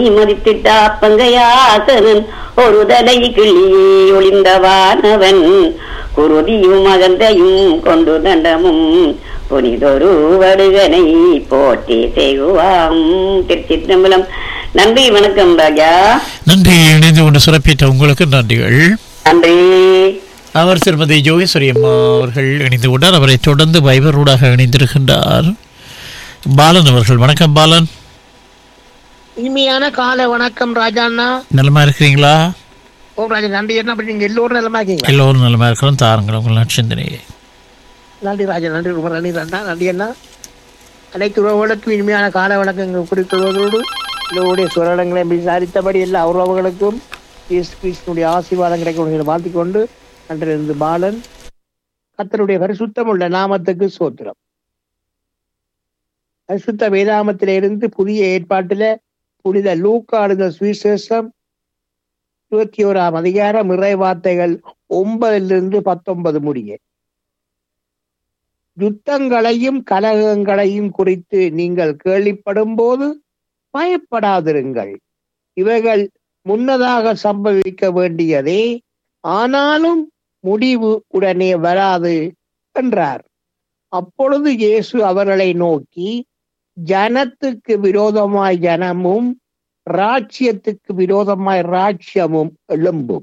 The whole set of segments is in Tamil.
மதித்திட்ட அப்பங்கையாசனன் ஒரு தலை கிளியே ஒளிந்தவானவன் குருதியும் அகந்தையும் கொண்டு தண்டமும் புனிதொரு வடுகனை போட்டி செய்வாம் திருச்சிற்றம்பலம் நன்றி வணக்கம் ராஜா நன்றி இணைந்து கொண்டு சிறப்பித்த உங்களுக்கு நன்றிகள் நன்றி அவர் திருமதி ஜோகேஸ்வரி அம்மா அவர்கள் இணைந்து கொண்டார் அவரை தொடர்ந்து வைபரூடாக இணைந்திருக்கின்றார் பாலன் அவர்கள் வணக்கம் பாலன் இனிமையான காலை வணக்கம் ராஜாண்ணா நலமா இருக்கிறீங்களா ஓ ராஜா நன்றி என்ன பண்ணீங்க எல்லோரும் நலமா இருக்கீங்க எல்லோரும் நலமா இருக்கிறோம் தாருங்கள் உங்கள் நட்சத்திரையை நன்றி ராஜா நன்றி ரொம்ப நன்றி அண்ணா நன்றி அண்ணா அனைத்து உறவுகளுக்கும் இனிமையான காலை வணக்கங்கள் குறிப்பிடுவதோடு எல்லோருடைய சுரடங்களை விசாரித்தபடி எல்லா உறவுகளுக்கும் இயேசு கிறிஸ்துடைய ஆசீர்வாதம் கிடைக்க வாழ்த்திக் கொண்டு அன்றிலிருந்து பாலன் கத்தருடைய பரிசுத்தம் உள்ள நாமத்துக்கு சோத்திரம் பரிசுத்த வேதாமத்தில இருந்து புதிய ஏற்பாட்டில புனித லூக்காடுத சுவிசேஷம் இருபத்தி ஓராம் அதிகாரம் இறை வார்த்தைகள் ஒன்பதிலிருந்து பத்தொன்பது முடிய யுத்தங்களையும் கலகங்களையும் குறித்து நீங்கள் கேள்விப்படும் போது பயப்படாதிருங்கள் இவைகள் முன்னதாக சம்பவிக்க வேண்டியதே ஆனாலும் முடிவு உடனே வராது என்றார் அப்பொழுது இயேசு அவர்களை நோக்கி ஜனத்துக்கு விரோதமாய் ஜனமும் ராஜ்யத்துக்கு விரோதமாய் ராஜ்யமும் எழும்பும்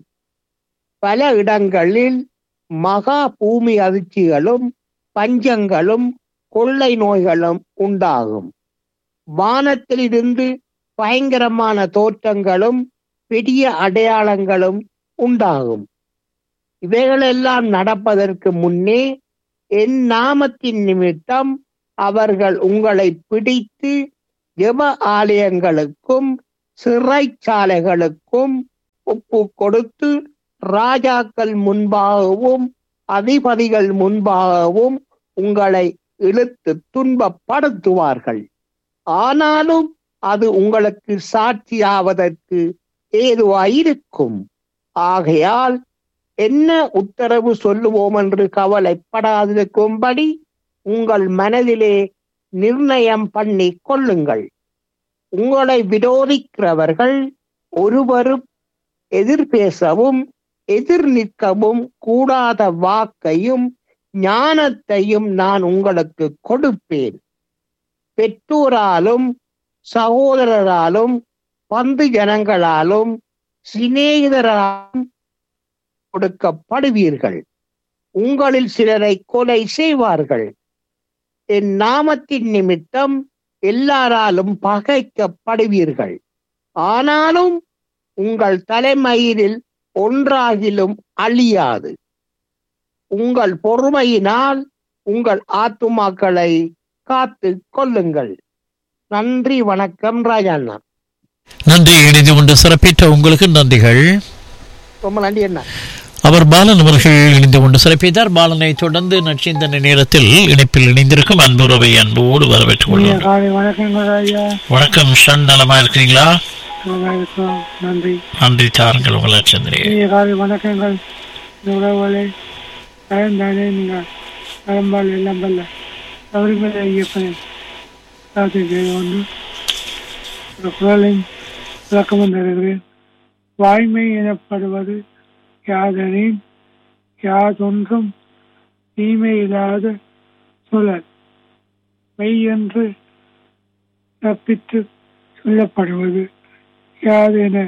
பல இடங்களில் மகா பூமி அதிர்ச்சிகளும் பஞ்சங்களும் கொள்ளை நோய்களும் உண்டாகும் வானத்திலிருந்து பயங்கரமான தோற்றங்களும் பெரிய அடையாளங்களும் உண்டாகும் இவைகளெல்லாம் நடப்பதற்கு முன்னே என் நாமத்தின் நிமித்தம் அவர்கள் உங்களை பிடித்து ஜெப ஆலயங்களுக்கும் சிறைச்சாலைகளுக்கும் ஒப்பு கொடுத்து ராஜாக்கள் முன்பாகவும் அதிபதிகள் முன்பாகவும் உங்களை இழுத்து துன்பப்படுத்துவார்கள் ஆனாலும் அது உங்களுக்கு சாட்சியாவதற்கு ஏதுவாயிருக்கும் ஆகையால் என்ன உத்தரவு சொல்லுவோம் என்று கவலைப்படாதிருக்கும்படி உங்கள் மனதிலே நிர்ணயம் பண்ணி கொள்ளுங்கள் உங்களை விரோதிக்கிறவர்கள் ஒருவரும் எதிர்பேசவும் எதிர் நிற்கவும் கூடாத வாக்கையும் ஞானத்தையும் நான் உங்களுக்கு கொடுப்பேன் பெற்றோராலும் சகோதரராலும் பந்து ஜனங்களாலும் சிநேகிதராலும் கொடுக்கப்படுவீர்கள் உங்களில் சிலரை கொலை செய்வார்கள் என் நாமத்தின் நிமித்தம் எல்லாராலும் பகைக்கப்படுவீர்கள் ஆனாலும் உங்கள் தலைமயிரில் ஒன்றாகிலும் அழியாது உங்கள் பொறுமையினால் உங்கள் ஆத்துமாக்களை காத்து கொள்ளுங்கள் நன்றி வணக்கம் ராஜாண்ணா நன்றி இணைந்து கொண்டு சிறப்பித்த உங்களுக்கு நன்றிகள் ரொம்ப நன்றி அண்ணா அவர் பாலன் அவர்கள் இணைந்து கொண்டு சிறப்பித்தார் பாலனை தொடர்ந்து நச்சிந்தன நேரத்தில் இணைப்பில் இணைந்திருக்கும் அன்புறவை அன்போடு வரவேற்றுக் கொள்வோம் காலை வணக்கங்கள் ஐயா வணக்கம் ஷன் நலமா இருக்கிறீங்களா நல்லா இருக்கோம் நன்றி நன்றி தாருங்கள் உங்கள் நட்சத்திரையை இனிய காலை வணக்கங்கள் இந்த உறவுகளை பயந்தானே நீங்கள் நலம்பால் எல்லாம் வல்ல சபரிமலை ஐயப்பனை பிரார்த்தனை செய்து கொண்டு ஒரு குரலின் விளக்கம் தருகிறேன் வாய்மை எனப்படுவது யாதெனின் யாதொன்றும் தீமை இல்லாத சொல்லல் மெய் என்று தப்பித்து சொல்லப்படுவது யாதென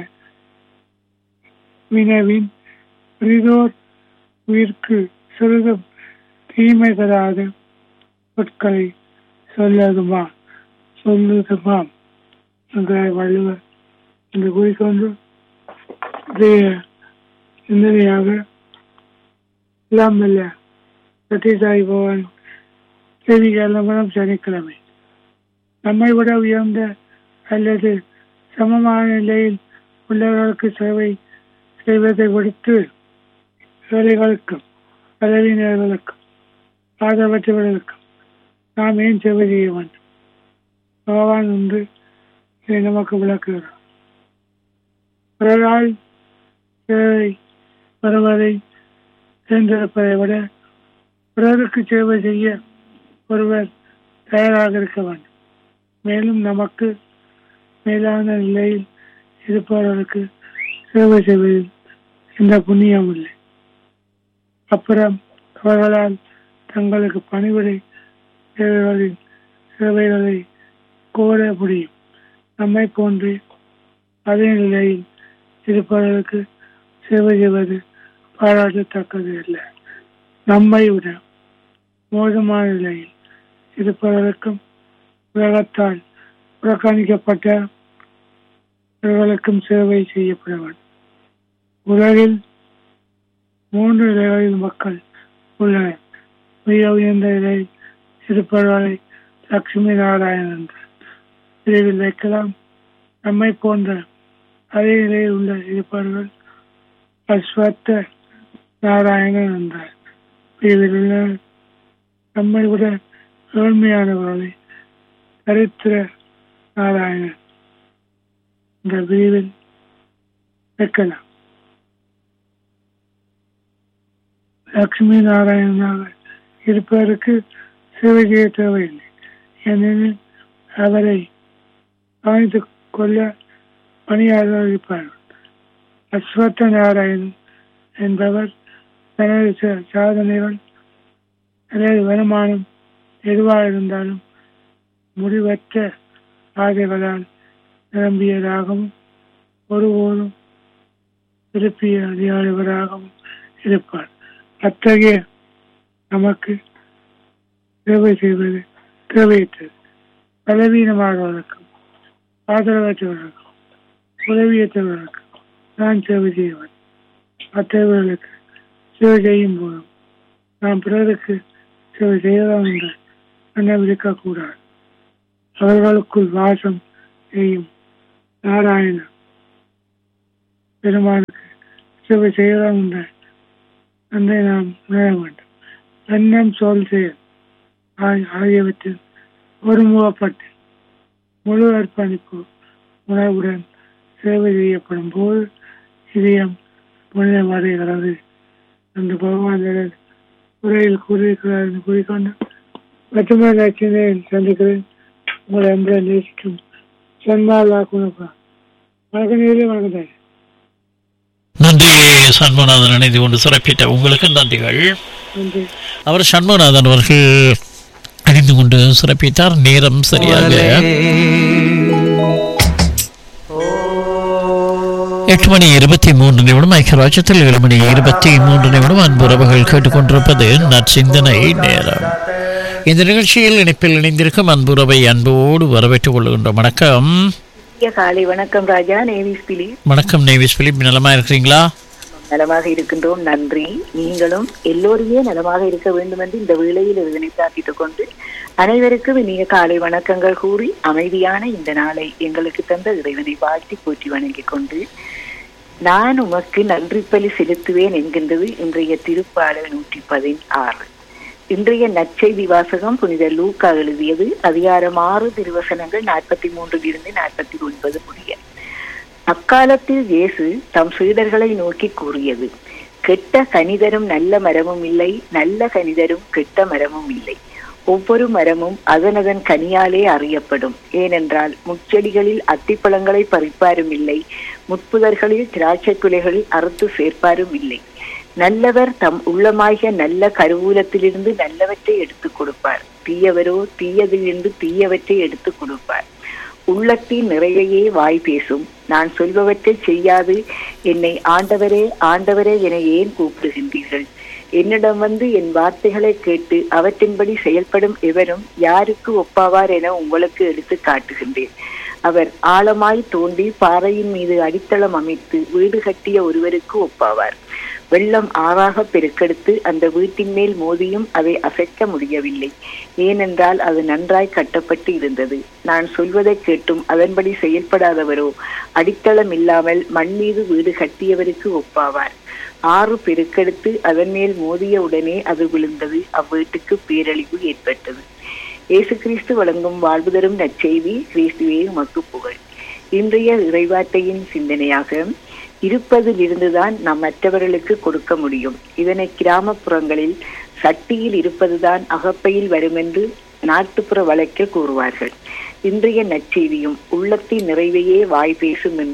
வினவின் பிரிதோர் உயிர்க்கு சிறிதும் தீமை தராத சொற்களை சொல்லதுமா சொல்லுதுமாம் என்ற வள்ளுவர் என்று கூறிக்கொண்டு இதைய சிந்தனையாக இல்லாமல்ல சத்யசாய் பவன் செய்திகளம் சனிக்கிழமை நம்மை விட உயர்ந்த அல்லது சமமான நிலையில் உள்ளவர்களுக்கு சேவை செய்வதை விடுத்து ஏழைகளுக்கும் பதவியினர்களுக்கும் ஆதரவற்றவர்களுக்கும் நாம் ஏன் சேவை செய்ய வேண்டும் பகவான் என்று இதை நமக்கு விளக்குகிறார் பிறரால் சேவை வருவதை தேர்ந்தெடுப்பதை விட பிறருக்கு சேவை செய்ய ஒருவர் தயாராக இருக்க வேண்டும் மேலும் நமக்கு மேலான நிலையில் இருப்பவர்களுக்கு சேவை செய்வதில் எந்த புண்ணியம் இல்லை அப்புறம் அவர்களால் தங்களுக்கு பணிவிடை சேவைகளின் சேவைகளை கோர முடியும் நம்மை போன்று அதே நிலையில் இருப்பவர்களுக்கு சேவை செய்வது பாராட்டத்தக்கது அல்ல நம்மை விட மோசமான நிலையில் இருப்பவர்களுக்கும் உலகத்தால் புறக்கணிக்கப்பட்டவர்களுக்கும் சேவை செய்யப்பட வேண்டும் உலகில் மூன்று நிலைகளில் மக்கள் உள்ளனர் மிக உயர்ந்த நிலையில் இருப்பவர்களை லட்சுமி நாராயணன் என்றார் இதில் வைக்கலாம் நம்மை போன்ற அதே நிலையில் உள்ள இருப்பவர்கள் அஸ்வத்த நாராயணன் என்றார் இதில் உள்ள நம்மை விட ஏழ்மையானவர்களை சரித்திர நாராயணன் இந்த பிரிவில் வைக்கலாம் லட்சுமி நாராயணனாக இருப்பவருக்கு சேவை செய்ய தேவையில்லை ஏனெனில் அவரை கவனித்துக் கொள்ள பணியாளர்கள் இருப்பார்கள் அஸ்வத்த நாராயணன் என்பவர் தனது ச- சாதனைகள் அல்லது வருமானம் எதுவாக இருந்தாலும் முடிவற்ற ஆசைகளால் நிரம்பியதாகவும் ஒருபோதும் திருப்பிய அறியாதவராகவும் இருப்பார் அத்தகைய நமக்கு சேவை செய்வது தேவையற்றது பலவீனமானவர்களுக்கும் ஆதரவற்றவர்களுக்கும் உதவியற்றவர்களுக்கும் நான் சேவை செய்வேன் மற்றவர்களுக்கு சேவை செய்யும் போதும் நாம் பிறருக்கு சேவை செய்யலாம் என்று எண்ணம் இருக்கக்கூடாது அவர்களுக்குள் வாசம் செய்யும் நாராயணன் பெருமானுக்கு சேவை செய்யலாம் என்ற அன்றை நாம் உணர வேண்டும் எண்ணம் சொல் செயல் ஆகிய- ஆகியவற்றில் ஒருமுகப்பட்டு முழு அர்ப்பணிப்பு உணர்வுடன் சேவை செய்யப்படும் போது இதயம் புனிதமடைகிறது என்று பகவான் எனக்கு உரையில் கூறியிருக்கிறார் என்று கூறிக்கொண்டு மற்றொரு லட்சணையில் சந்திக்கிறேன் உங்களை அன்புடன் நேசிக்கும் சன்மாலா குணப்பா வணக்கம் நேரே வணக்கம் தாய் நன்றி சண்முகநாதன் இணைந்து கொண்டு சிறப்பித்த உங்களுக்கு நன்றிகள் நன்றி அவர் சண்முகநாதன் அவர்கள் இணைந்து கொண்டு சிறப்பித்தார் நேரம் சரியாக எட்டு மணி இருபத்தி மூன்று நிமிடம் ஐக்கியராஜ்யத்தில் ஏழு மணி இருபத்தி மூன்று நிமிடம் அன்புறவுகள் கேட்டுக்கொண்டிருப்பது நற்சிந்தனை நேரம் இந்த நிகழ்ச்சியில் இணைப்பில் இணைந்திருக்கும் அன்புறவை அன்போடு வரவேற்றுக் கொள்கின்ற வணக்கம் ஐயா, காலை வணக்கம் ராஜா நேவிஸ் பிலி வணக்கம் நேவிஸ் பிலிப் நலமா இருக்கிறீங்களா நலமாக இருக்கின்றோம் நன்றி நீங்களும் எல்லோருமே நலமாக இருக்க வேண்டும் என்று இந்த வேளையில் இதனை பிரார்த்தித்துக் கொண்டு அனைவருக்கும் இனிய காலை வணக்கங்கள் கூறி அமைதியான இந்த நாளை எங்களுக்கு தந்த இறைவனை வாழ்த்தி போற்றி வணங்கிக் கொண்டு நான் உமக்கு நன்றி பலி செலுத்துவேன் என்கின்றது இன்றைய திருப்பாடல் நூற்றி பதினாறு இன்றைய நற்செய்தி வாசகம் புனித லூக்கா எழுதியது அதிகாரம் ஆறு திருவசனங்கள் நாற்பத்தி மூன்றில் இருந்து நாற்பத்தி ஒன்பது முடிய அக்காலத்தில் இயேசு தம் சீடர்களை நோக்கி கூறியது கெட்ட கனிதரும் நல்ல மரமும் இல்லை நல்ல கனிதரும் கெட்ட மரமும் இல்லை ஒவ்வொரு மரமும் அதனதன் கனியாலே அறியப்படும் ஏனென்றால் முச்செடிகளில் அத்திப்பழங்களை பறிப்பாரும் இல்லை முட்புதர்களில் திராட்சை குலைகளில் அறுத்து சேர்ப்பாரும் இல்லை நல்லவர் தம் உள்ளமாகிய நல்ல கருவூலத்திலிருந்து நல்லவற்றை எடுத்துக் கொடுப்பார் தீயவரோ தீயதிலிருந்து தீயவற்றை எடுத்துக் கொடுப்பார் உள்ளத்தின் நிறைவையே வாய் பேசும் நான் சொல்பவற்றை செய்யாது என்னை ஆண்டவரே ஆண்டவரே என ஏன் கூப்பிடுகின்றீர்கள் என்னிடம் வந்து என் வார்த்தைகளை கேட்டு அவற்றின்படி செயல்படும் எவரும் யாருக்கு ஒப்பாவார் என உங்களுக்கு எடுத்து காட்டுகின்றேன் அவர் ஆழமாய் தோண்டி பாறையின் மீது அடித்தளம் அமைத்து வீடு கட்டிய ஒருவருக்கு ஒப்பாவார் வெள்ளம் ஆறாக பெருக்கெடுத்து அந்த வீட்டின் மேல் மோதியும் அதை அசைக்க முடியவில்லை ஏனென்றால் அது நன்றாய் கட்டப்பட்டு இருந்தது நான் சொல்வதை கேட்டும் அதன்படி செயல்படாதவரோ அடித்தளம் இல்லாமல் மண் மீது வீடு கட்டியவருக்கு ஒப்பாவார் ஆறு பெருக்கெடுத்து அதன் மேல் மோதிய உடனே அது விழுந்தது அவ்வீட்டுக்கு பேரழிவு ஏற்பட்டது இயேசு கிறிஸ்து வழங்கும் வாழ்வு தரும் நற்செய்தி கிறிஸ்துவே உமக்கு புகழ் இன்றைய இறைவார்த்தையின் சிந்தனையாக இருப்பதிலிருந்துதான் நாம் மற்றவர்களுக்கு கொடுக்க முடியும் இதனை கிராமப்புறங்களில் சட்டியில் இருப்பதுதான் அகப்பையில் வரும் என்று நாட்டுப்புற வழக்கில் கூறுவார்கள் இன்றைய நற்செய்தியும் உள்ளத்தின் நிறைவையே வாய் பேசும் என்று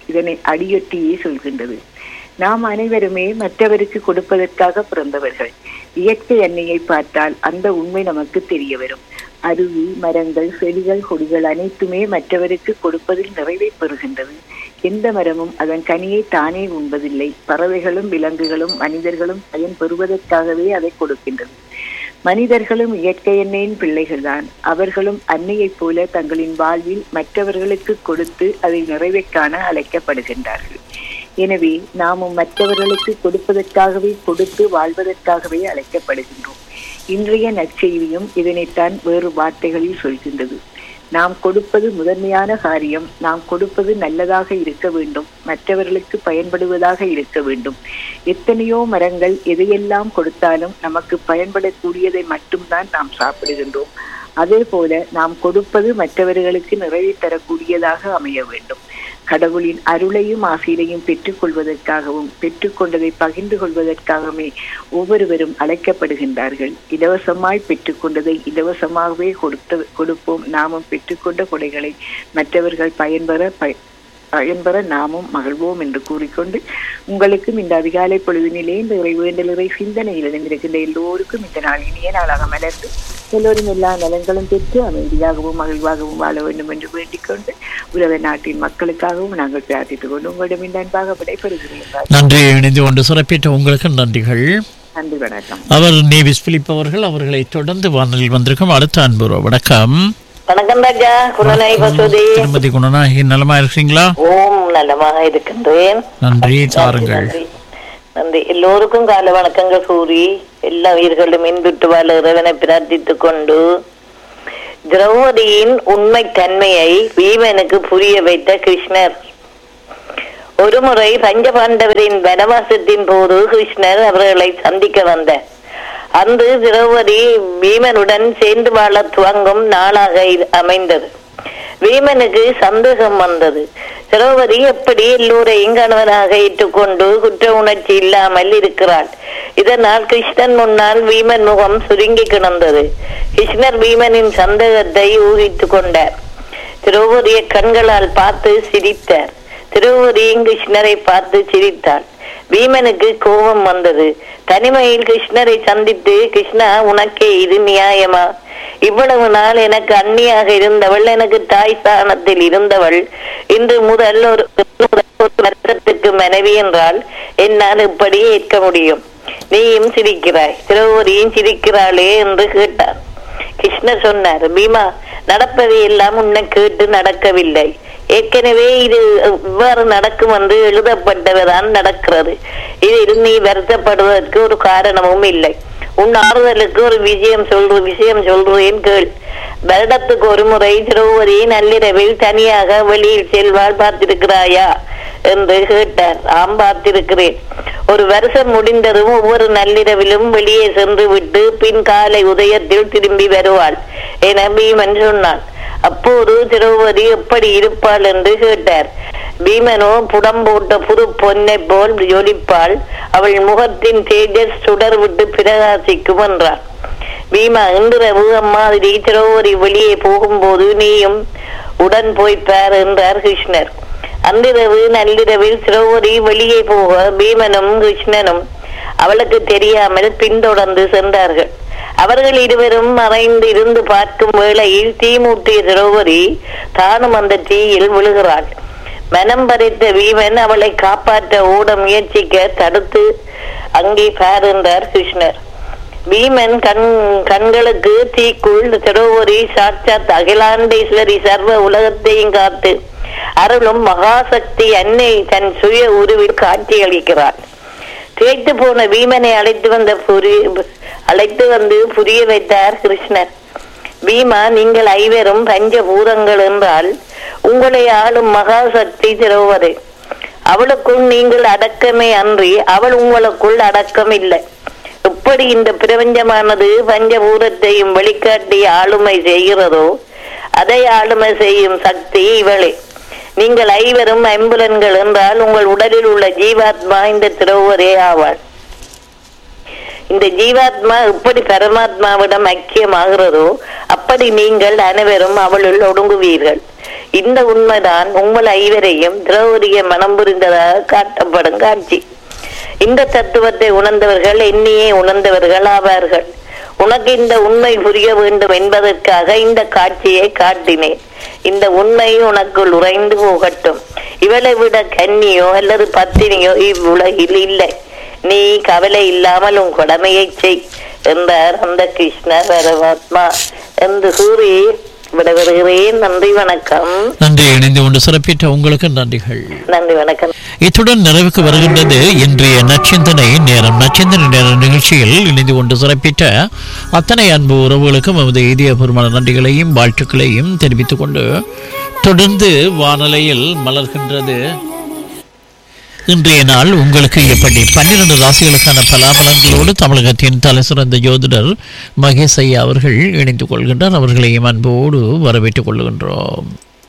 இதனை அடியொட்டியே சொல்கின்றது நாம் அனைவருமே மற்றவருக்கு கொடுப்பதற்காக பிறந்தவர்கள் இயற்கை அன்னையை பார்த்தால் அந்த உண்மை நமக்கு தெரிய வரும் அருவி மரங்கள் செடிகள் கொடிகள் அனைத்துமே மற்றவருக்கு கொடுப்பதில் நிறைவை பெறுகின்றது எந்த மரமும் அதன் கனியை தானே உண்பதில்லை பறவைகளும் விலங்குகளும் மனிதர்களும் பயன் பெறுவதற்காகவே அதை கொடுக்கின்றது மனிதர்களும் இயற்கை எண்ணெயின் பிள்ளைகள்தான் அவர்களும் அன்னையைப் போல தங்களின் வாழ்வில் மற்றவர்களுக்கு கொடுத்து அதை நிறைவை காண அழைக்கப்படுகின்றார்கள் எனவே நாமும் மற்றவர்களுக்கு கொடுப்பதற்காகவே கொடுத்து வாழ்வதற்காகவே அழைக்கப்படுகின்றோம் இன்றைய நற்செய்தியும் இதனைத்தான் வேறு வார்த்தைகளில் சொல்கின்றது நாம் கொடுப்பது முதன்மையான காரியம் நாம் கொடுப்பது நல்லதாக இருக்க வேண்டும் மற்றவர்களுக்கு பயன்படுவதாக இருக்க வேண்டும் எத்தனையோ மரங்கள் எதையெல்லாம் கொடுத்தாலும் நமக்கு பயன்படக்கூடியதை மட்டும்தான் நாம் சாப்பிடுகின்றோம் அதே போல நாம் கொடுப்பது மற்றவர்களுக்கு நிறைவு தரக்கூடியதாக அமைய வேண்டும் கடவுளின் அருளையும் ஆசீரையும் பெற்றுக்கொள்வதற்காகவும் பெற்றுக்கொண்டதை பகிர்ந்து கொள்வதற்காகவே ஒவ்வொருவரும் அழைக்கப்படுகின்றார்கள் இலவசமாய் பெற்றுக்கொண்டதை இலவசமாகவே கொடுத்த கொடுப்போம் நாமும் பெற்றுக்கொண்ட கொடைகளை மற்றவர்கள் பயன்பெற ப பயன்பெற நாமும் மகிழ்வோம் என்று கூறிக்கொண்டு உங்களுக்கும் இந்த அதிகாலை பொழுதினிலே இந்த இறை வேண்டலரை சிந்தனையில் இணைந்திருக்கின்ற எல்லோருக்கும் இந்த நாள் இனிய நாளாக மலர்ந்து எல்லோரும் எல்லா நலன்களும் பெற்று அமைதியாகவும் மகிழ்வாகவும் வாழ வேண்டும் என்று வேண்டிக் கொண்டு உலக நாட்டின் மக்களுக்காகவும் நாங்கள் பிரார்த்தித்துக் கொண்டு உங்களிடம் இந்த அன்பாக விடைபெறுகிறேன் நன்றி இணைந்து கொண்டு சிறப்பித்த உங்களுக்கு நன்றிகள் நன்றி வணக்கம் அவர் நேவிஸ் பிலிப் அவர்கள் அவர்களை தொடர்ந்து வானலில் வந்திருக்கும் அடுத்த அன்பு வணக்கம் வணக்கம் ராஜா குணநாய் பசுதி திருமதி குணநாயகி நலமா இருக்கீங்களா ஓம் நலமாக இருக்கின்றேன் நன்றி தாருங்கள் நன்றி நன்றி எல்லோருக்கும் கால வணக்கங்கள் கூறி எல்லா உயிர்களும் இன்புட்டு வாழ இறைவனை பிரார்த்தித்துக் கொண்டு திரௌபதியின் உண்மை தன்மையை பீமனுக்கு புரிய வைத்த கிருஷ்ணர் ஒருமுறை பஞ்சபாண்டவரின் வனவாசத்தின் போது கிருஷ்ணர் அவர்களை சந்திக்க வந்தார் அன்று திரௌபதி பீமனுடன் சேர்ந்து வாழ துவங்கும் நாளாக இது அமைந்தது பீமனுக்கு சந்தேகம் வந்தது திரௌபதி எப்படி எல்லோரையும் கணவனாக ஏற்றுக்கொண்டு குற்ற உணர்ச்சி இல்லாமல் இருக்கிறாள் இதனால் கிருஷ்ணன் முன்னால் பீமன் முகம் சுருங்கி கிடந்தது கிருஷ்ணர் பீமனின் சந்தேகத்தை ஊகித்துக் கொண்டார் திரௌபதியை கண்களால் பார்த்து சிரித்தார் திரௌபதியும் கிருஷ்ணரை பார்த்து சிரித்தாள் பீமனுக்கு கோபம் வந்தது தனிமையில் கிருஷ்ணரை சந்தித்து கிருஷ்ணா உனக்கே இது நியாயமா இவ்வளவு நாள் எனக்கு அந்நியாக இருந்தவள் எனக்கு தாய் ஸ்தானத்தில் இருந்தவள் இன்று முதல் ஒரு ஒரு வருஷத்துக்கு மனைவி என்றால் என்னால் இப்படி ஏற்க முடியும் நீயும் சிரிக்கிறாய் திரௌபதியும் சிரிக்கிறாளே என்று கேட்டார் கிருஷ்ணர் சொன்னார் பீமா நடப்பதை எல்லாம் உன்னை கேட்டு நடக்கவில்லை ஏற்கனவே இது இவ்வாறு நடக்கும் என்று எழுதப்பட்டவதான் நடக்கிறது இதில் நீ வருத்தப்படுவதற்கு ஒரு காரணமும் இல்லை உன் ஆறுதலுக்கு ஒரு விஷயம் சொல்ற விஷயம் சொல்றேன் கேள் வருடத்துக்கு ஒரு முறை திரௌபதி நள்ளிரவில் தனியாக வெளியில் செல்வாள் பார்த்திருக்கிறாயா என்று கேட்டார் ஆம் பார்த்திருக்கிறேன் ஒரு வருஷம் முடிந்ததும் ஒவ்வொரு நள்ளிரவிலும் வெளியே சென்று விட்டு பின் காலை உதயத்தில் திரும்பி வருவாள் என பீமன் சொன்னான் அப்போது திரௌபதி எப்படி இருப்பாள் என்று கேட்டார் பீமனோ புடம் போட்ட புது பொன்னை போல் ஜொலிப்பாள் அவள் முகத்தின் தேஜஸ் சுடர் விட்டு பிரகாசிக்கும் என்றார் பீமா இன்றிரவு அம்மாதிரி திரௌபதி வெளியே போகும்போது நீயும் உடன் போய் பார் என்றார் கிருஷ்ணர் அன்றிரவு நள்ளிரவில் திரௌபதி வெளியே போக பீமனும் கிருஷ்ணனும் அவளுக்கு தெரியாமல் பின்தொடர்ந்து சென்றார்கள் அவர்கள் இருவரும் மறைந்து இருந்து பார்க்கும் வேளையில் தீ மூட்டிய திரௌபதி தானும் அந்த தீயில் விழுகிறாள் மனம் பறித்த வீமன் அவளை காப்பாற்ற ஓட முயற்சிக்க தடுத்து அங்கே பார் என்றார் கிருஷ்ணர் பீமன் கண் கண்களுக்கு தீக்குள் திரௌபதி சாட்சாத் அகிலாண்டேஸ்வரி சர்வ உலகத்தையும் காத்து அருளும் மகாசக்தி அன்னை தன் சுய உருவில் காட்சியளிக்கிறாள் திகைத்து போன பீமனை அழைத்து வந்த புரி அழைத்து வந்து புரிய வைத்தார் கிருஷ்ணர் பீமா நீங்கள் ஐவரும் பஞ்சபூதங்கள் என்றால் உங்களை ஆளும் மகாசக்தி திரௌபதி அவளுக்குள் நீங்கள் அடக்கமே அன்றி அவள் உங்களுக்குள் அடக்கம் இல்லை எப்படி இந்த பிரபஞ்சமானது பஞ்சபூதத்தையும் வெளிக்காட்டி ஆளுமை செய்கிறதோ அதை ஆளுமை செய்யும் சக்தி இவளே நீங்கள் ஐவரும் ஐம்புலன்கள் என்றால் உங்கள் உடலில் உள்ள ஜீவாத்மா இந்த திரௌபதே ஆவாள் இந்த ஜீவாத்மா எப்படி பரமாத்மாவிடம் ஐக்கியமாகிறதோ அப்படி நீங்கள் அனைவரும் அவளுள் ஒடுங்குவீர்கள் இந்த உண்மைதான் உங்கள் ஐவரையும் திரௌதிய மனம் புரிந்ததாக காட்டப்படும் காட்சி இந்த தத்துவத்தை உணர்ந்தவர்கள் என்னையே உணர்ந்தவர்கள் ஆவார்கள் உனக்கு இந்த உண்மை புரிய வேண்டும் என்பதற்காக இந்த காட்சியை காட்டினேன் இந்த உண்மை உனக்குள் உறைந்து போகட்டும் இவளை விட கன்னியோ அல்லது பத்தினியோ இவ்வுலகில் இல்லை நீ கவலை இல்லாமல் உன் கடமையை செய் என்றார் அந்த கிருஷ்ணர் பரமாத்மா என்று கூறி விடைபெறுகிறேன் நன்றி வணக்கம் நன்றி இணைந்து கொண்டு சிறப்பித்த உங்களுக்கு நன்றிகள் நன்றி வணக்கம் இத்துடன் நிறைவுக்கு வருகின்றது இன்றைய நச்சிந்தனை நேரம் நச்சிந்தனை நேர நிகழ்ச்சியில் இணைந்து கொண்டு சிறப்பித்த அத்தனை அன்பு உறவுகளுக்கும் நமது இதயபூர்வமான நன்றிகளையும் வாழ்த்துக்களையும் தெரிவித்துக் கொண்டு தொடர்ந்து வானலையில் மலர்கின்றது இன்றைய நாள் உங்களுக்கு எப்படி பன்னிரண்டு ராசிகளுக்கான பலாபலங்களோடு தமிழகத்தின் தலை சிறந்த ஜோதிடர் மகேஷ் ஐயா அவர்கள் இணைந்து கொள்கின்றார் அவர்களையும் அன்போடு வரவேற்றுக் கொள்கின்றோம்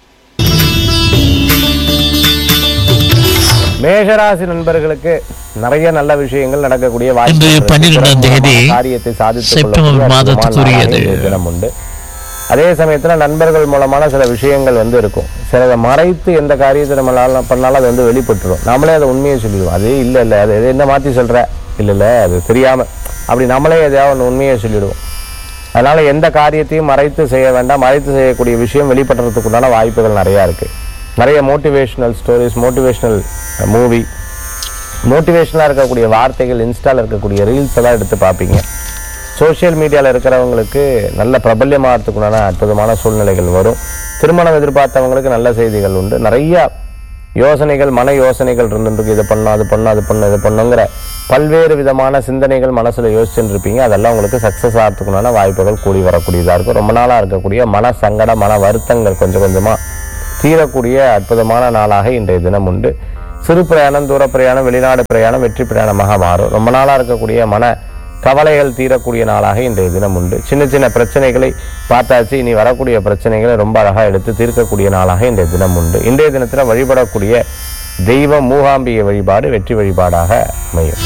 மேஷராசி நண்பர்களுக்கு நிறைய நல்ல விஷயங்கள் நடக்கக்கூடிய வாய்ப்பு இன்று இருக்கு. 12ஆம் தேதி மூலமாக காரியத்தை சாதித்துக் செப்டம்பர் கொள்ளக்கூடிய மாதத்துக்குரியது. அற்புதமான நாளாக இன்றைய தினம் உண்டு அதே சமயத்துல நண்பர்கள் மூலமான சில விஷயங்கள் வந்து இருக்கும் சிலதை மறைத்து எந்த காரியத்தை நம்மளால பண்ணாலும் அது வந்து வெளிப்பட்டுரும் நம்மளே அதை உண்மையை சொல்லிடுவோம் அது இல்ல இல்ல அது இது என்ன மாத்தி சொல்ற இல்ல இல்ல அது தெரியாம அப்படி நம்மளே எதையாவது ஒன்று உண்மையை சொல்லிடுவோம் அதனால எந்த காரியத்தையும் மறைத்து செய்ய வேண்டாம் மறைத்து செய்யக்கூடிய விஷயம் வெளிப்படுறதுக்குண்டான வாய்ப்புகள் நிறைய இருக்கு நிறைய மோட்டிவேஷனல் ஸ்டோரிஸ் மோட்டிவேஷனல் மூவி மோட்டிவேஷனாக இருக்கக்கூடிய வார்த்தைகள் இன்ஸ்டால இருக்கக்கூடிய ரீல்ஸ் எல்லாம் எடுத்து பார்ப்பீங்க சோஷியல் மீடியாவில் இருக்கிறவங்களுக்கு நல்ல பிரபல்யமாகறதுக்குண்டான அற்புதமான சூழ்நிலைகள் வரும் திருமணம் எதிர்பார்த்தவங்களுக்கு நல்ல செய்திகள் உண்டு நிறைய யோசனைகள் மன யோசனைகள் இருந்துருக்கு இதை பண்ணணும் அது பண்ணணும் அது பண்ணணும் இது பண்ணுங்கிற பல்வேறு விதமான சிந்தனைகள் மனசுல யோசிச்சுட்டு இருப்பீங்க அதெல்லாம் உங்களுக்கு சக்ஸஸ் ஆகிறதுக்குண்டான வாய்ப்புகள் கூடி வரக்கூடியதாக இருக்கும் ரொம்ப நாளா இருக்கக்கூடிய மன சங்கட மன வருத்தங்கள் கொஞ்சம் கொஞ்சமா தீரக்கூடிய அற்புதமான நாளாக இன்றைய தினம் உண்டு சிறு பிரயாணம் தூர பிரயாணம் வெளிநாடு பிரயாணம் வெற்றி பிரயாணமாக மாறும் ரொம்ப நாளா இருக்கக்கூடிய மன கவலைகள் தீரக்கூடிய நாளாக இன்றைய தினம் உண்டு சின்ன சின்ன பிரச்சனைகளை பார்த்தாச்சு இனி வரக்கூடிய பிரச்சனைகளை ரொம்ப அழகா எடுத்து தீர்க்கக்கூடிய நாளாக இன்றைய தினம் உண்டு இன்றைய தினத்தில் வழிபடக்கூடிய தெய்வம் மூகாம்பிகை வழிபாடு வெற்றி வழிபாடாக அமையும்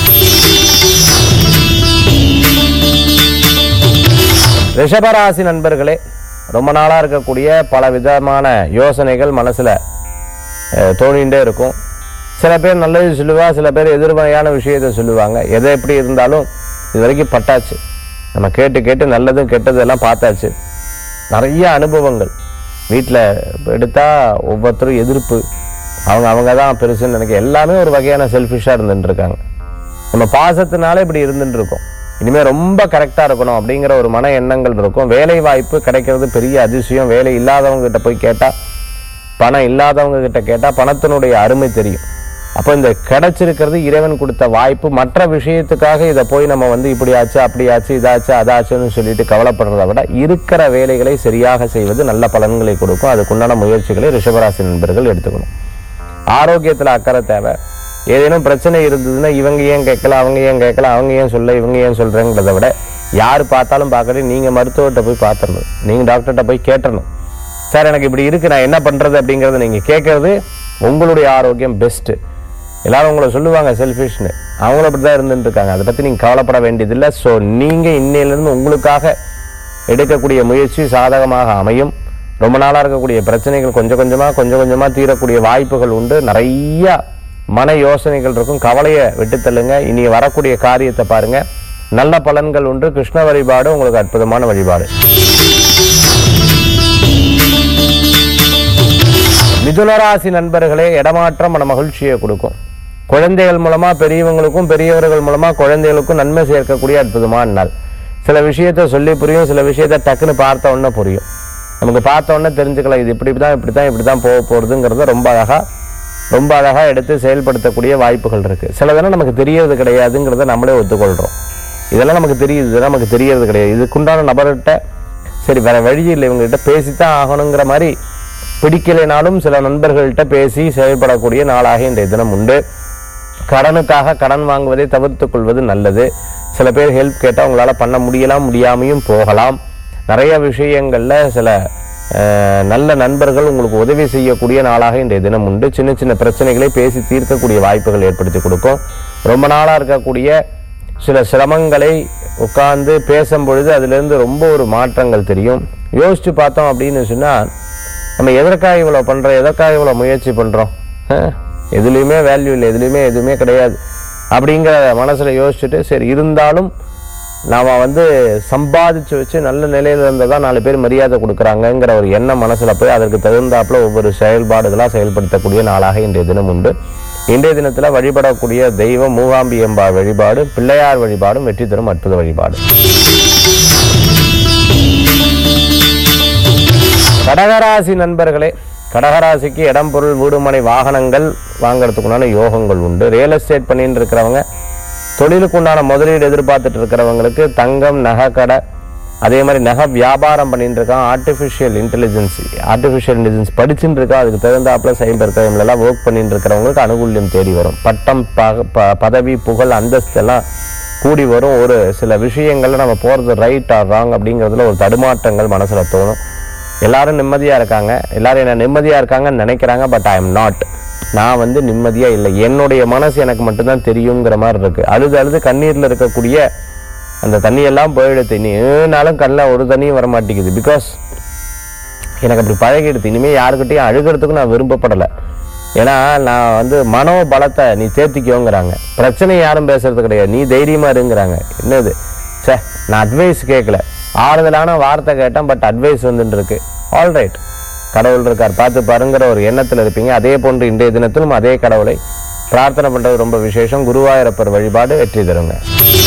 ரிஷபராசி நண்பர்களே ரொம்ப நாளா இருக்கக்கூடிய பல விதமான யோசனைகள் மனசுல அஹ், தோணிகிட்டே இருக்கும் சில பேர் நல்லது சொல்லுவா சில பேர் எதிர்மறையான விஷயத்தை சொல்லுவாங்க எதை எப்படி இருந்தாலும் இது வரைக்கும் பட்டாச்சு நம்ம கேட்டு கேட்டு நல்லதும் கெட்டது எல்லாம் பார்த்தாச்சு நிறைய அனுபவங்கள் வீட்டில் எடுத்தா ஒவ்வொருத்தரும் எதிர்ப்பு அவங்க அவங்க தான் பெருசுன்னு நினைக்க எல்லாமே ஒரு வகையான செல்ஃபிஷாக இருந்துட்டு இருக்காங்க நம்ம பாசத்தினால இப்படி இருந்துட்டு இருக்கோம் இனிமே ரொம்ப கரெக்டா இருக்கணும் அப்படிங்கிற ஒரு மன எண்ணங்கள் இருக்கும் வேலை வாய்ப்பு கிடைக்கிறது பெரிய அதிசயம் வேலை இல்லாதவங்க கிட்ட போய் கேட்டா பணம் இல்லாதவங்க கிட்ட கேட்டா பணத்தினுடைய அருமை தெரியும் அப்போ இந்த கிடைச்சிருக்கிறது இறைவன் கொடுத்த வாய்ப்பு மற்ற விஷயத்துக்காக இதை போய் நம்ம வந்து இப்படி ஆச்சு அப்படி ஆச்சு இதாச்சு அதாச்சுன்னு சொல்லிட்டு கவலைப்படுறதை விட இருக்கிற வேலைகளை சரியாக செய்வது நல்ல பலன்களை கொடுக்கும் அதுக்குண்டான முயற்சிகளை ரிஷபராசி நண்பர்கள் எடுத்துக்கணும் ஆரோக்கியத்துல அக்கறை தேவை ஏதேனும் பிரச்சனை இருந்ததுன்னா இவங்க ஏன் கேட்கல அவங்க ஏன் கேட்கல அவங்க ஏன் சொல்ல இவங்க ஏன் சொல்றேங்கிறத விட யார் பார்த்தாலும் பார்க்கறது நீங்க மருத்துவர்கிட்ட போய் பார்த்துடணும் நீங்க டாக்டர்கிட்ட போய் கேட்டணும் சார் எனக்கு இப்படி இருக்கு நான் என்ன பண்றது அப்படிங்கறத நீங்க கேட்கறது உங்களுடைய ஆரோக்கியம் பெஸ்ட் எல்லாரும் உங்களை சொல்லுவாங்க செல்ஃபிஷ்னு அவங்களும் அப்படிதான் இருந்துட்டு இருக்காங்க அதை பத்தி நீங்க கவலைப்பட வேண்டியதில்லை ஸோ நீங்க இன்னையிலிருந்து உங்களுக்காக எடுக்கக்கூடிய முயற்சி சாதகமாக அமையும் ரொம்ப நாளா இருக்கக்கூடிய பிரச்சனைகள் கொஞ்சம் கொஞ்சமா கொஞ்சம் கொஞ்சமா தீரக்கூடிய வாய்ப்புகள் உண்டு நிறைய மன யோசனைகள் இருக்கும் கவலையை விட்டு தள்ளுங்க இனி வரக்கூடிய காரியத்தை பாருங்க நல்ல பலன்கள் உண்டு கிருஷ்ண வழிபாடு உங்களுக்கு அற்புதமான வழிபாடு மிதுனராசி நண்பர்களே இடமாற்றம் மன மகிழ்ச்சியை கொடுக்கும் குழந்தைகள் மூலமா பெரியவங்களுக்கும் பெரியவர்கள் மூலமா குழந்தைகளுக்கும் நன்மை சேர்க்கக்கூடிய அற்புதமான நாள் சில விஷயத்த சொல்லி புரியும் சில விஷயத்த டக்குன்னு பார்த்த உடனே புரியும் நமக்கு பார்த்த உடனே தெரிஞ்சுக்கலாம் இது இப்படி தான் இப்படி தான் இப்படி தான் போக போகிறதுங்கிறத ரொம்ப அழகா ரொம்ப அழகா எடுத்து செயல்படுத்தக்கூடிய வாய்ப்புகள் இருக்கு சிலதெல்லாம் நமக்கு தெரியறது கிடையாதுங்கிறத நம்மளே ஒத்துக்கொள்றோம் இதெல்லாம் நமக்கு தெரியுது இதெல்லாம் நமக்கு தெரியறது கிடையாது இதுக்குண்டான நபர்கிட்ட சரி வேற வழி இல்லை இவங்ககிட்ட பேசித்தான் ஆகணுங்கிற மாதிரி பிடிக்கலைனாலும் சில நண்பர்கள்ட்ட பேசி செயல்படக்கூடிய நாளாக இன்றைய தினம் உண்டு கடனுக்காக கடன் வாங்குவதை தவிர்த்துக் கொள்வது நல்லது சில பேர் ஹெல்ப் கேட்டால் உங்களால பண்ண முடியலாம் முடியாமையும் போகலாம் நிறைய விஷயங்கள்ல சில அஹ், நல்ல நண்பர்கள் உங்களுக்கு உதவி செய்யக்கூடிய நாளாக இன்றைய தினம் உண்டு சின்ன சின்ன பிரச்சனைகளை பேசி தீர்க்கக்கூடிய வாய்ப்புகள் ஏற்படுத்தி கொடுக்கும் ரொம்ப நாளா இருக்கக்கூடிய சில சிரமங்களை உட்கார்ந்து பேசும் பொழுது அதிலிருந்து ரொம்ப ஒரு மாற்றங்கள் தெரியும் யோசிச்சு பார்த்தோம் அப்படின்னு சொன்னா நம்ம எதற்காக இவ்வளோ பண்ணுறோம் எதற்காக இவ்வளோ முயற்சி பண்ணுறோம் எதுலேயுமே வேல்யூ இல்லை எதுலேயுமே எதுவுமே கிடையாது அப்படிங்கிற மனசில் யோசிச்சுட்டு சரி இருந்தாலும் நாம் வந்து சம்பாதிச்சு வச்சு நல்ல நிலையில இருந்தால் தான் நாலு பேர் மரியாதை கொடுக்குறாங்கங்கிற ஒரு எண்ணம் மனசில் போய் அதற்கு தகுந்தாப்புல ஒவ்வொரு செயல்பாடுகளாக செயல்படுத்தக்கூடிய நாளாக இன்றைய தினம் உண்டு இன்றைய தினத்தில் வழிபடக்கூடிய தெய்வம் மூகாம்பியம்பா வழிபாடு பிள்ளையார் வழிபாடும் வெற்றி தரும் அற்புத வழிபாடு கடகராசி நண்பர்களே கடகராசிக்கு இடம் பொருள் வீடுமனை வாகனங்கள் வாங்குறதுக்குண்டான யோகங்கள் உண்டு ரியல் எஸ்டேட் பண்ணிட்டு இருக்கிறவங்க தொழிலுக்கு உண்டான முதலீடு எதிர்பார்த்துட்டு இருக்கிறவங்களுக்கு தங்கம் நகை கடை அதே மாதிரி நகை வியாபாரம் பண்ணிட்டு இருக்கான் ஆர்டிஃபிஷியல் இன்டெலிஜென்ஸ் ஆர்டிஃபிஷியல் இன்டெலிஜென்ஸ் படிச்சுட்டு இருக்கா அதுக்கு தகுந்தாப்புல சைபர் கிரைம்லாம் ஒர்க் பண்ணிட்டு இருக்கிறவங்களுக்கு அனுகூல்யம் தேடி வரும் பட்டம் பக- ப- பதவி புகழ் அந்தஸ்து எல்லாம் கூடி வரும் ஒரு சில விஷயங்கள்ல நம்ம போறது ரைட் ஆர் ராங் அப்படிங்கிறதுல ஒரு தடுமாற்றங்கள் மனசுல தோணும் எல்லாரும் நிம்மதியா இருக்காங்க எல்லாரும் என்ன நிம்மதியா இருக்காங்கன்னு நினைக்கிறாங்க பட் ஐ எம் நாட் நான் வந்து நிம்மதியா இல்லை என்னுடைய மனசு எனக்கு மட்டும்தான் தெரியுங்கிற மாதிரி இருக்கு அழுது அழுது கண்ணீர்ல இருக்கக்கூடிய அந்த தண்ணியெல்லாம் போயிடுது நீ ஏனாலும் கண்ணில் ஒரு தண்ணியும் வர மாட்டேங்குது பிகாஸ் எனக்கு அப்படி பழகிடுது இனிமேல் யாருக்கிட்டையும் அழுகிறதுக்கு நான் விருப்பப்படலை ஏன்னா நான் வந்து மனோபலத்தை நீ தேர்த்திக்கோங்கிறாங்க பிரச்சனை யாரும் பேசுறது கிடையாது நீ தைரியமா இருங்கிறாங்க என்னது சே நான் அட்வைஸ் கேட்கல ஆறுதலான வார்த்தை கேட்டேன் பட் அட்வைஸ் வந்துட்டு இருக்கு ஆல்ரைட் கடவுள் இருக்கார் பார்த்து பாருங்கிற ஒரு எண்ணத்தில் இருப்பீங்க அதே போன்று இன்றைய தினத்திலும் அதே கடவுளை பிரார்த்தனை பண்றது ரொம்ப விசேஷம் குருவாயூரப்பர் வழிபாடு வெற்றி தருங்க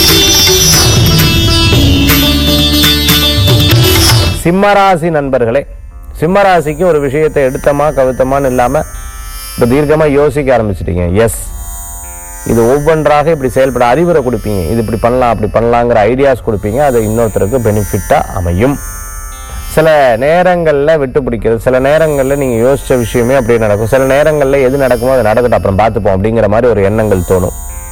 சிம்மராசி நண்பர்களே சிம்மராசிக்கு ஒரு விஷயத்தை எடுத்தமா கவுத்தமான்னு இல்லாம இப்போ தீர்க்கமா யோசிக்க ஆரம்பிச்சிட்டீங்க எஸ் இது ஒவ்வொன்றாக இப்படி செயல்பட அறிவுரை கொடுப்பீங்க இது இப்படி பண்ணலாம் அப்படி பண்ணலாங்கிற ஐடியாஸ் கொடுப்பீங்க அது இன்னொருத்தருக்கு பெனிஃபிட்டா அமையும் சில நேரங்களில் விட்டு பிடிக்கிறது சில நேரங்களில் நீங்கள் யோசிச்ச விஷயமே அப்படியே நடக்கும் சில நேரங்களில் எது நடக்குமோ அது நடக்கட்டும் அப்புறம் பார்த்துப்போம் அப்படிங்கிற மாதிரி ஒரு எண்ணங்கள் தோணும்